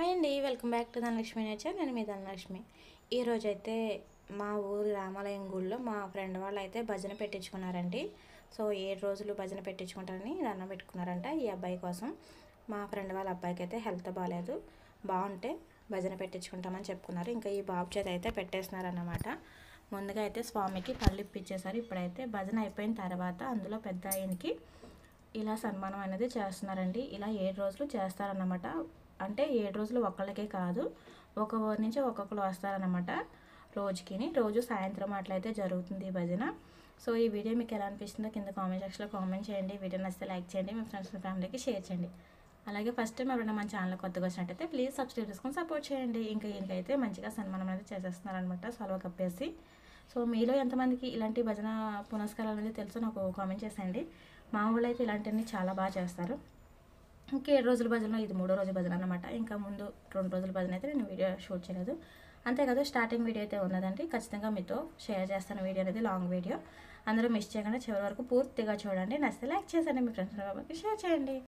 hi అండి welcome back to Dhanalakshmi nature నేను మీ ధనలక్ష్మి ఈరోజు అయితే మా ఊరి రామాలయం గుడిలో మా ఫ్రెండ్ వాళ్ళు అయితే భజన పెట్టించుకున్నారండి సో ఏడు రోజులు భజన పెట్టించుకుంటారని దండం పెట్టుకున్నారంట ఈ అబ్బాయి కోసం మా ఫ్రెండ్ వాళ్ళ అబ్బాయికి అయితే హెల్త్ బాగాలేదు బాగుంటే భజన పెట్టించుకుంటామని చెప్పుకున్నారు ఇంకా ఈ బాబు చేత అయితే పెట్టేస్తున్నారన్నమాట ముందుగా అయితే స్వామికి పళ్ళు ఇప్పించేశారు ఇప్పుడైతే భజన అయిపోయిన తర్వాత అందులో పెద్ద ఆయనకి ఇలా సన్మానం అనేది చేస్తున్నారండి ఇలా ఏడు రోజులు చేస్తారన్నమాట అంటే ఏడు రోజులు ఒక్కళ్ళకే కాదు ఒక ఊరి నుంచి ఒక్కొక్కరు వస్తారన్నమాట రోజుకి రోజు సాయంత్రం అట్లయితే జరుగుతుంది ఈ భజన సో ఈ వీడియో మీకు ఎలా అనిపిస్తుందో కింద కామెంట్ సెక్షన్లో కామెంట్ చేయండి వీడియో నచ్చితే లైక్ చేయండి మీ ఫ్రెండ్స్ ఫ్యామిలీకి షేర్ చేయండి అలాగే ఫస్ట్ టైం ఎవరైనా మన ఛానల్ కొత్తగా వచ్చినట్టయితే ప్లీజ్ సబ్స్క్రైబ్ చేసుకొని సపోర్ట్ చేయండి ఇంకా ఈయనకైతే మంచిగా సన్మానం అనేది చేసేస్తున్నారనమాట సొలవ కప్పేసి సో మీలో ఎంతమందికి ఇలాంటి భజన పునస్కారాలు అనేది తెలుసో నాకు కామెంట్ చేసేయండి మా ఊళ్ళో అయితే ఇలాంటివన్నీ చాలా బాగా చేస్తారు ఇంకా ఏడు రోజుల భజన ఇది మూడో రోజు భజన అనమాట ఇంకా ముందు రెండు రోజుల భజన అయితే నేను వీడియో షూట్ చేయలేదు అంతేకాదు స్టార్టింగ్ వీడియో అయితే ఉన్నదండి ఖచ్చితంగా మీతో షేర్ చేస్తాను వీడియో అనేది లాంగ్ వీడియో అందరూ మిస్ చేయకుండా చివరి వరకు పూర్తిగా చూడండి నచ్చితే లైక్ చేసండి మీ ఫ్రెండ్స్ షేర్ చేయండి